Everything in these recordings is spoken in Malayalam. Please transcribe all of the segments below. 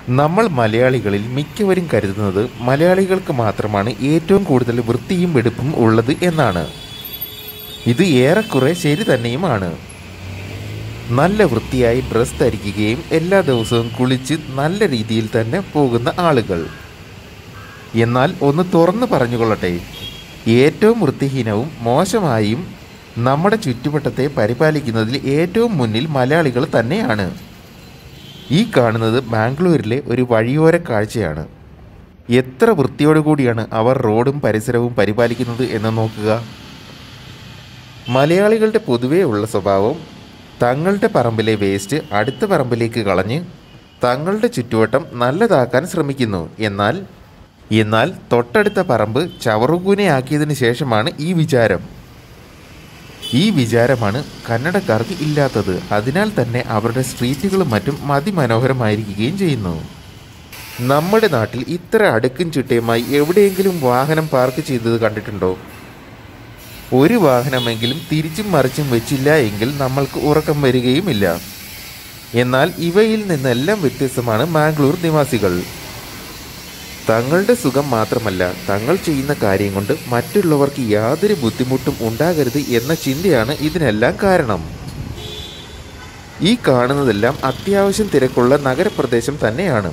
നമ്മൾ മലയാളികളിൽ മിക്കവരും കരുതുന്നത് മലയാളികൾക്ക് മാത്രമാണ് ഏറ്റവും കൂടുതൽ വൃത്തിയും വെടുപ്പും ഉള്ളത് എന്നാണ് ഇത് ഏറെക്കുറെ ശരി തന്നെയുമാണ് നല്ല വൃത്തിയായി ഡ്രസ് ധരിക്കുകയും എല്ലാ ദിവസവും കുളിച്ച് നല്ല രീതിയിൽ തന്നെ പോകുന്ന ആളുകൾ എന്നാൽ ഒന്ന് തുറന്നു പറഞ്ഞുകൊള്ളട്ടെ ഏറ്റവും വൃത്തിഹീനവും മോശമായും നമ്മുടെ ചുറ്റുവട്ടത്തെ പരിപാലിക്കുന്നതിൽ ഏറ്റവും മുന്നിൽ മലയാളികൾ തന്നെയാണ് ഈ കാണുന്നത് ബാംഗ്ലൂരിലെ ഒരു വഴിയോര കാഴ്ചയാണ് എത്ര വൃത്തിയോടുകൂടിയാണ് അവർ റോഡും പരിസരവും പരിപാലിക്കുന്നത് എന്ന് നോക്കുക മലയാളികളുടെ പൊതുവേ ഉള്ള സ്വഭാവം തങ്ങളുടെ പറമ്പിലെ വേസ്റ്റ് അടുത്ത പറമ്പിലേക്ക് കളഞ്ഞ് തങ്ങളുടെ ചുറ്റുവട്ടം നല്ലതാക്കാൻ ശ്രമിക്കുന്നു എന്നാൽ എന്നാൽ തൊട്ടടുത്ത പറമ്പ് ചവറുകൂനയാക്കിയതിന് ശേഷമാണ് ഈ വിചാരം ഈ വിചാരമാണ് കന്നഡക്കാർക്ക് ഇല്ലാത്തത് അതിനാൽ തന്നെ അവരുടെ സ്ട്രീറ്റുകളും മറ്റും അതിമനോഹരമായിരിക്കുകയും ചെയ്യുന്നു നമ്മുടെ നാട്ടിൽ ഇത്ര അടുക്കും ചിട്ടയുമായി എവിടെയെങ്കിലും വാഹനം പാർക്ക് ചെയ്തത് കണ്ടിട്ടുണ്ടോ ഒരു വാഹനമെങ്കിലും തിരിച്ചും മറിച്ചും വെച്ചില്ല എങ്കിൽ നമ്മൾക്ക് ഉറക്കം വരികയുമില്ല എന്നാൽ ഇവയിൽ നിന്നെല്ലാം വ്യത്യസ്തമാണ് മാംഗ്ലൂർ നിവാസികൾ തങ്ങളുടെ സുഖം മാത്രമല്ല തങ്ങൾ ചെയ്യുന്ന കാര്യം കൊണ്ട് മറ്റുള്ളവർക്ക് യാതൊരു ബുദ്ധിമുട്ടും ഉണ്ടാകരുത് എന്ന ചിന്തയാണ് ഇതിനെല്ലാം കാരണം ഈ കാണുന്നതെല്ലാം അത്യാവശ്യം തിരക്കുള്ള നഗരപ്രദേശം തന്നെയാണ്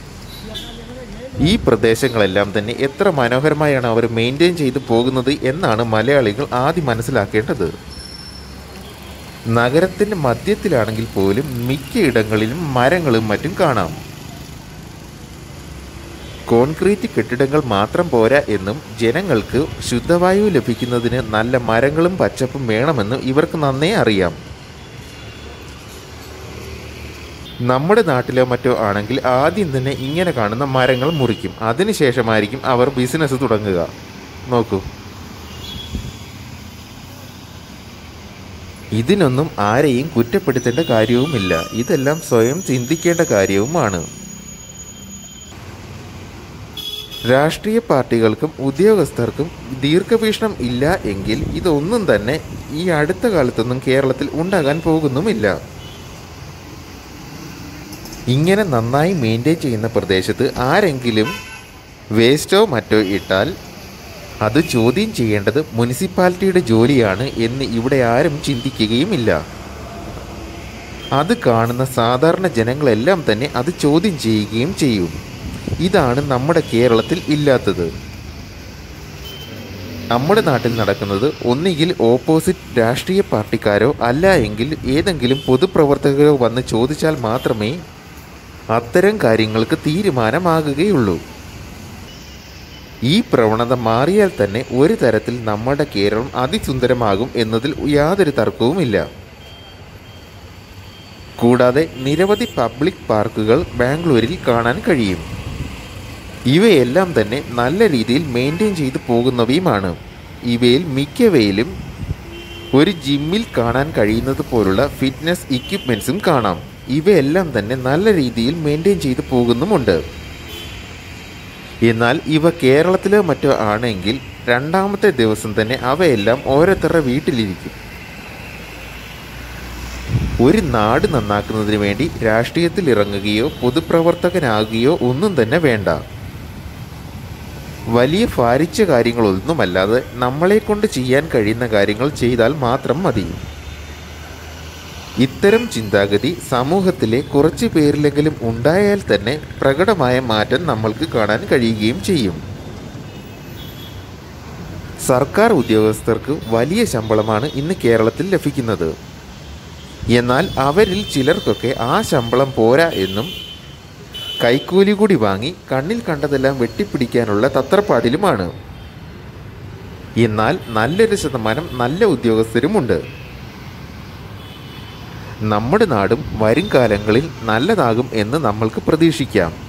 ഈ പ്രദേശങ്ങളെല്ലാം തന്നെ എത്ര മനോഹരമായാണ് അവർ മെയിൻറ്റെയിൻ ചെയ്തു പോകുന്നത് എന്നാണ് മലയാളികൾ ആദ്യം മനസ്സിലാക്കേണ്ടത് നഗരത്തിൻ്റെ മധ്യത്തിലാണെങ്കിൽ പോലും മിക്കയിടങ്ങളിലും മരങ്ങളും മറ്റും കാണാം കോൺക്രീറ്റ് കെട്ടിടങ്ങൾ മാത്രം പോരാ എന്നും ജനങ്ങൾക്ക് ശുദ്ധവായു ലഭിക്കുന്നതിന് നല്ല മരങ്ങളും പച്ചപ്പും വേണമെന്നും ഇവർക്ക് നന്നേ അറിയാം നമ്മുടെ നാട്ടിലോ മറ്റോ ആണെങ്കിൽ ആദ്യം തന്നെ ഇങ്ങനെ കാണുന്ന മരങ്ങൾ മുറിക്കും അതിനുശേഷമായിരിക്കും അവർ ബിസിനസ് തുടങ്ങുക നോക്കൂ ഇതിനൊന്നും ആരെയും കുറ്റപ്പെടുത്തേണ്ട കാര്യവുമില്ല ഇതെല്ലാം സ്വയം ചിന്തിക്കേണ്ട കാര്യവുമാണ് രാഷ്ട്രീയ പാർട്ടികൾക്കും ഉദ്യോഗസ്ഥർക്കും ദീർഘവീക്ഷണം ഇല്ല എങ്കിൽ ഇതൊന്നും തന്നെ ഈ അടുത്ത കാലത്തൊന്നും കേരളത്തിൽ ഉണ്ടാകാൻ പോകുന്നുമില്ല ഇങ്ങനെ നന്നായി മെയിൻറ്റെയിൻ ചെയ്യുന്ന പ്രദേശത്ത് ആരെങ്കിലും വേസ്റ്റോ മറ്റോ ഇട്ടാൽ അത് ചോദ്യം ചെയ്യേണ്ടത് മുനിസിപ്പാലിറ്റിയുടെ ജോലിയാണ് എന്ന് ഇവിടെ ആരും ചിന്തിക്കുകയുമില്ല അത് കാണുന്ന സാധാരണ ജനങ്ങളെല്ലാം തന്നെ അത് ചോദ്യം ചെയ്യുകയും ചെയ്യും ഇതാണ് നമ്മുടെ കേരളത്തിൽ ഇല്ലാത്തത് നമ്മുടെ നാട്ടിൽ നടക്കുന്നത് ഒന്നുകിൽ ഓപ്പോസിറ്റ് രാഷ്ട്രീയ പാർട്ടിക്കാരോ അല്ല എങ്കിൽ ഏതെങ്കിലും പൊതുപ്രവർത്തകരോ വന്ന് ചോദിച്ചാൽ മാത്രമേ അത്തരം കാര്യങ്ങൾക്ക് തീരുമാനമാകുകയുള്ളൂ ഈ പ്രവണത മാറിയാൽ തന്നെ ഒരു തരത്തിൽ നമ്മുടെ കേരളം അതിസുന്ദരമാകും എന്നതിൽ യാതൊരു തർക്കവുമില്ല കൂടാതെ നിരവധി പബ്ലിക് പാർക്കുകൾ ബാംഗ്ലൂരിൽ കാണാൻ കഴിയും ഇവയെല്ലാം തന്നെ നല്ല രീതിയിൽ മെയിൻറ്റെയിൻ ചെയ്തു പോകുന്നവയുമാണ് ഇവയിൽ മിക്കവയിലും ഒരു ജിമ്മിൽ കാണാൻ കഴിയുന്നത് പോലുള്ള ഫിറ്റ്നസ് ഇക്വിപ്മെൻസും കാണാം ഇവയെല്ലാം തന്നെ നല്ല രീതിയിൽ മെയിൻറ്റെയിൻ ചെയ്തു പോകുന്നുമുണ്ട് എന്നാൽ ഇവ കേരളത്തിലോ മറ്റോ ആണെങ്കിൽ രണ്ടാമത്തെ ദിവസം തന്നെ അവയെല്ലാം ഓരോരുത്തരുടെ വീട്ടിലിരിക്കും ഒരു നാട് നന്നാക്കുന്നതിന് വേണ്ടി രാഷ്ട്രീയത്തിൽ ഇറങ്ങുകയോ പൊതുപ്രവർത്തകനാകുകയോ ഒന്നും തന്നെ വേണ്ട വലിയ ഭാരിച്ച കാര്യങ്ങളൊന്നുമല്ലാതെ നമ്മളെ കൊണ്ട് ചെയ്യാൻ കഴിയുന്ന കാര്യങ്ങൾ ചെയ്താൽ മാത്രം മതി ഇത്തരം ചിന്താഗതി സമൂഹത്തിലെ കുറച്ച് പേരിലെങ്കിലും ഉണ്ടായാൽ തന്നെ പ്രകടമായ മാറ്റം നമ്മൾക്ക് കാണാൻ കഴിയുകയും ചെയ്യും സർക്കാർ ഉദ്യോഗസ്ഥർക്ക് വലിയ ശമ്പളമാണ് ഇന്ന് കേരളത്തിൽ ലഭിക്കുന്നത് എന്നാൽ അവരിൽ ചിലർക്കൊക്കെ ആ ശമ്പളം പോരാ എന്നും കൈക്കൂലി കൂടി വാങ്ങി കണ്ണിൽ കണ്ടതെല്ലാം വെട്ടിപ്പിടിക്കാനുള്ള തത്രപ്പാടിലുമാണ് എന്നാൽ നല്ലൊരു ശതമാനം നല്ല ഉദ്യോഗസ്ഥരുമുണ്ട് നമ്മുടെ നാടും വരും കാലങ്ങളിൽ നല്ലതാകും എന്ന് നമ്മൾക്ക് പ്രതീക്ഷിക്കാം